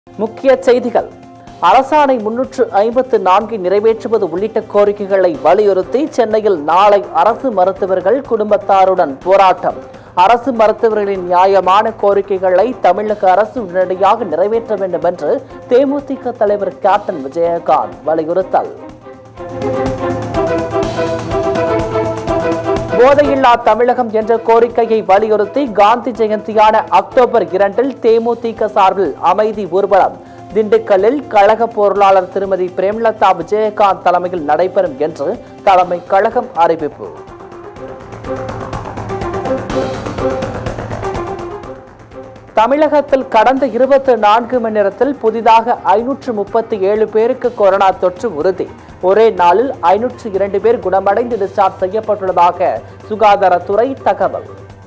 முக்கிய செய்திகள் அரசாணை முன்னூற்று ஐம்பத்து நான்கை நிறைவேற்றுவது உள்ளிட்ட கோரிக்கைகளை வலியுறுத்தி சென்னையில் நாளை அரசு மருத்துவர்கள் குடும்பத்தாருடன் போராட்டம் அரசு மருத்துவர்களின் நியாயமான கோரிக்கைகளை தமிழக அரசு உடனடியாக நிறைவேற்ற வேண்டும் என்று தேமுதிக தலைவர் கேப்டன் விஜயகாந்த் வலியுறுத்தல் போதையில்லா தமிழகம் என்ற கோரிக்கையை வலியுறுத்தி காந்தி ஜெயந்தியான அக்டோபர் இரண்டில் தேமுதிக சார்பில் அமைதி ஊர்வலம் திண்டுக்கல்லில் கழக பொருளாளர் திருமதி பிரேமலதா விஜயகாந்த் தலைமையில் நடைபெறும் என்று தலைமை கழகம் அறிவிப்பு தமிழகத்தில் கடந்த இருபத்தி நான்கு மணி நேரத்தில் புதிதாக ஐநூற்று முப்பத்தி ஏழு பேருக்கு கொரோனா தொற்று உறுதி ஒரே நாளில் ஐநூற்று இரண்டு பேர் குணமடைந்து டிஸ்சார்ஜ் செய்யப்பட்டுள்ளதாக சுகாதாரத்துறை தகவல்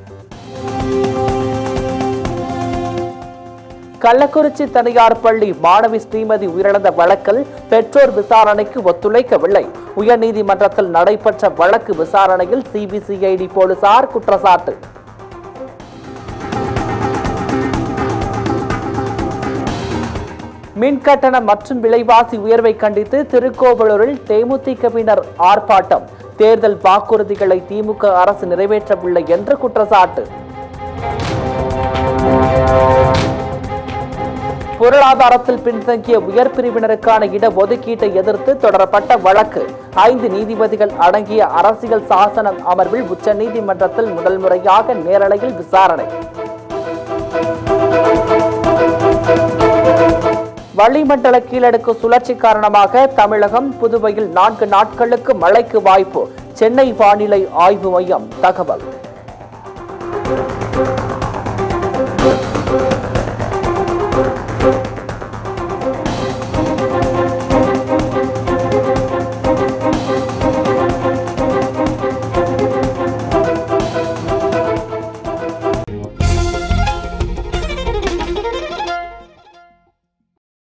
கள்ளக்குறிச்சி தனியார் பள்ளி மாணவி ஸ்ரீமதி உயிரிழந்த வழக்கில் பெற்றோர் விசாரணைக்கு ஒத்துழைக்கவில்லை உயர்நீதிமன்றத்தில் நடைபெற்ற வழக்கு விசாரணையில் சிபிசிஐடி போலீசார் குற்றச்சாட்டு மின் கட்டணம் மற்றும் விலைவாசி உயர்வை கண்டித்து திருக்கோவலூரில் தேமுதிகவினர் ஆர்ப்பாட்டம் தேர்தல் வாக்குறுதிகளை திமுக அரசு நிறைவேற்றவில்லை என்று குற்றச்சாட்டு பொருளாதாரத்தில் பின்தங்கிய உயர் பிரிவினருக்கான இடஒதுக்கீட்டை எதிர்த்து தொடரப்பட்ட வழக்கு ஐந்து நீதிபதிகள் அடங்கிய அரசியல் சாசன அமர்வில் உச்சநீதிமன்றத்தில் முதல் முறையாக நேரலையில் விசாரணை வளிமண்டல கீழடுக்கு சுழற்சி காரணமாக தமிழகம் புதுவையில் நான்கு நாட்களுக்கு மழைக்கு வாய்ப்பு சென்னை வானிலை ஆய்வு மையம் தகவல்